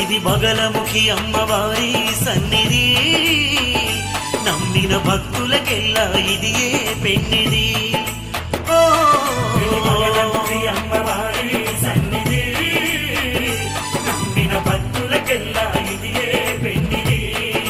ఇది బగలముఖి అమ్మవారి సన్నిధి నమ్మిన భక్తులకెల్లా ఇది ఏ పెన్నిది ఓ బగలముఖి అమ్మవారి సన్నిధి నమ్మిన భక్తులకెల్లా ఇది ఏ పెన్నిది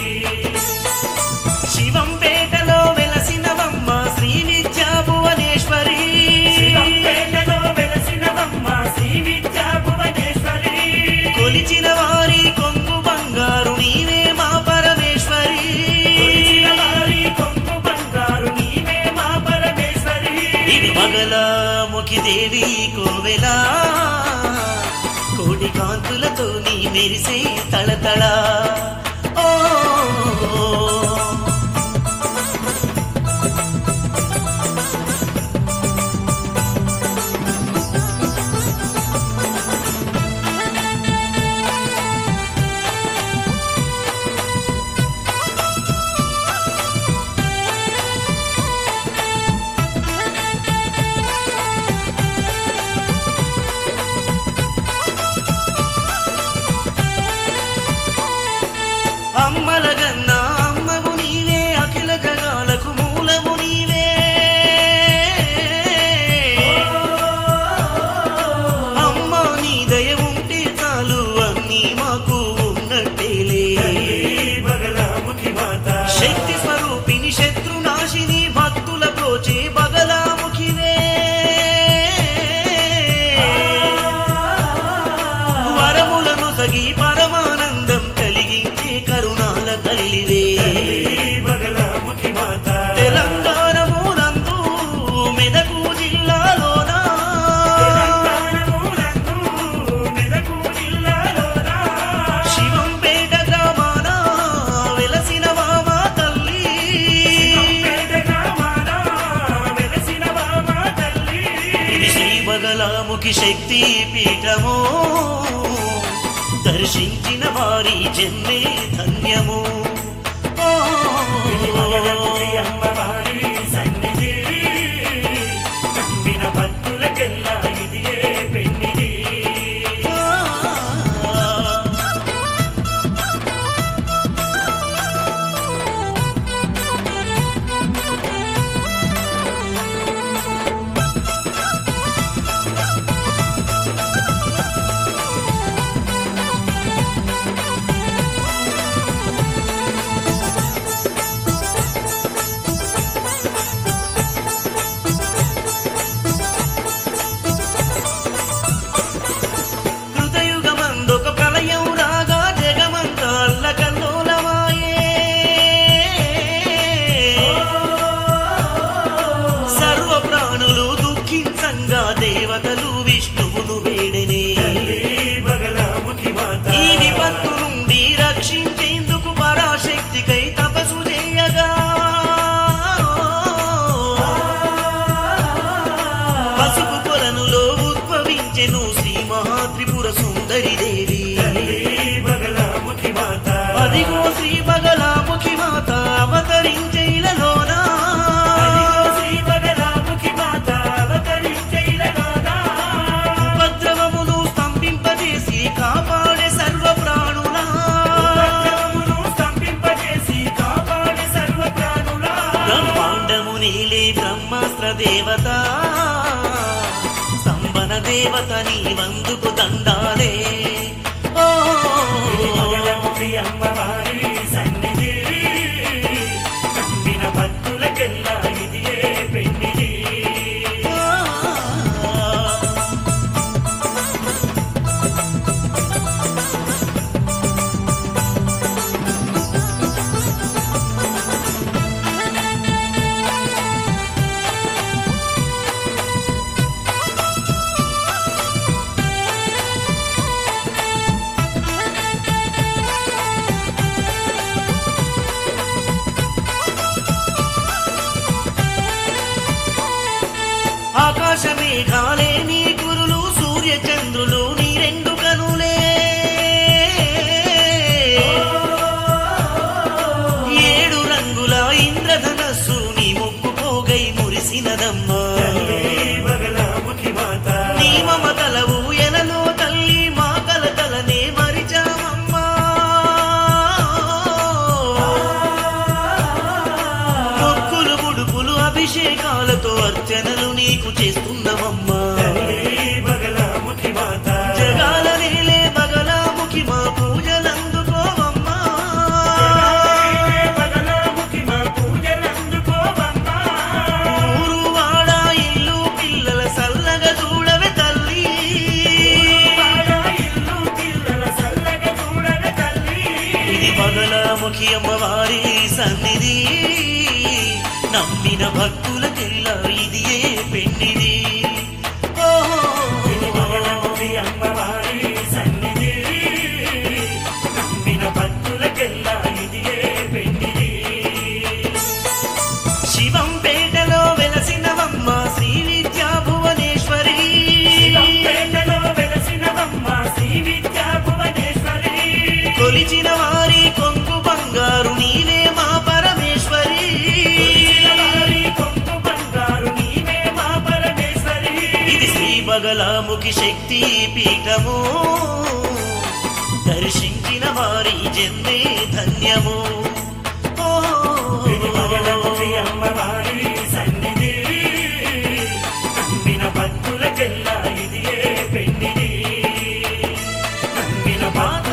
శివంపేటలో వెలసినవమ్మ శ్రీ విద్యా భువనేశ్వరి శివంపేటలో వెలసినవమ్మ శ్రీ విద్యా భువనేశ్వరి కొలిచిన వారి కొంగు బంగారు నీవే మా పరమేశ్వరి కొలిచిన వారి కొంగు బంగారు నీవే మా పరమేశ్వరి ఇది బగలాముఖి దేవి కోవెలా కోడి కాంతులతో నీ మెరిసే తళతళ ఓ అమ్మల గన్నా అమ్మవు నీవే అఖిల జగాలకు మూలము నీవే అమ్మ నీ దయ ఉంటే చాలు అన్నీ మాకు ఉన్నట్టేలే బగలాముఖి మాత శక్తి స్వరూపిణి శత్రునాశిని భక్తుల ప్రోచే బగలాముఖివే వరములను సగి పరమానందం కలిగించే కరుణాల తల్లివే బగలాముఖి మాత తెలంగాణ మూలందు మెదకు జిల్లాలోన తెలంగాణమునందు మెదకు జిల్లాలోన శివంపేట గ్రామాన వెలసిన మామా తల్లి పేద గ్రామాన వెలసిన బామ తల్లి ఇది శ్రీ బగలాముఖి శక్తి పీఠము దర్శించిన వారి జన్మే ధన్యము ఓ, బగలాముఖి అమ్మవారి సన్నిధి నమ్మిన భక్తులకెల్లా ఇది ఏ పెన్నిది కృతయుగమందొక ప్రళయం రాగా జగమంత అల్లకల్లోలమాయే సర్వ ప్రాణులు దుఃఖించంగా దేవతలు విష్ణువును వేడనే బగలాముఖి మాత ఈ విపత్తు నుండి రక్షించేందుకు పరాశక్తికై తపస్సు చేయగా పసుపు కొలనులో ఉద్భవించెను శ్రీ మహాత్రిపుర సుందరి దేవి బగలాముఖి మాత అదిగో శ్రీ బగలాముఖి మాత అవతరించే ఇలలోన శ్రీ బగలాముఖి మాత అవతరించే ఇలలోన ఉపద్రవమును స్తంభింపజేసి కాపాడే సర్వ ప్రాణులా ఉపద్రవమును స్తంభింపజేసి కాపాడే సర్వ ప్రాణులా బ్రహ్మాండము నీలే బ్రహ్మాస్త్ర దేవత స్తంభన దేవత నీ వందుకు దండాలే ఓ బగలాముఖి అమ్మవారి సన్నిధి నమ్మిన భక్తులకెల్లా ఇది ఏ పెన్నిది ఆకాశ మేఘాలే నీ గురులు సూర్య చంద్రులు నీ రెండు కనులే ఏడు రంగుల ఇంద్రధనస్సు నీ ముక్కు పోగై మురిసినదమ్మా బగలాముఖి మాత నీ మమతలవు ఎలలో తల్లి మా కలతలనే మరిచామమ్మా పూజలు చేస్తున్నవమ్మా తల్లి బగలాముఖి మాత జగాల నేలే బగలాముఖి మా పూజలందుకోవమ్మా బగలాముఖి మా పూజలందుకోవమ్మా ఊరు వాడ ఇల్లు పిల్లల సల్లగా చూడవే తల్లి వాడ ఇల్లు పిల్లల సల్లగా చూడగ తల్లి ఇది బగలాముఖి అమ్మవారి సన్నిధి నమ్మిన భక్తులకెల్లా ఇది ఏ పెన్నిది ఓహో ఇది బగలాముఖి అమ్మవారి సన్నిధి నమ్మిన భక్తులకెల్లా ఇది ఏ పెన్నిది శివంపేటలో వెలసినవమ్మ శ్రీ విద్యా భువనేశ్వరి శివంపేటలో వెలసినవమ్మ శ్రీ విద్యా భువనేశ్వరి కొలిచిన వారి కొంగు బంగారు నీవే మా పరమేశ్వరి శిలవారి కొంగు బంగారు నీవే మా పరమేశ్వరి ఇది శ్రీ బగలాముఖి శక్తి పీఠము దర్శించిన వారి జన్మే ధన్యము ఇది బగలాముఖి అమ్మవారి సన్నిధి నమ్మిన భక్తులకెల్లా ఇది ఏ పెన్నిది నమ్మిన భక్తుల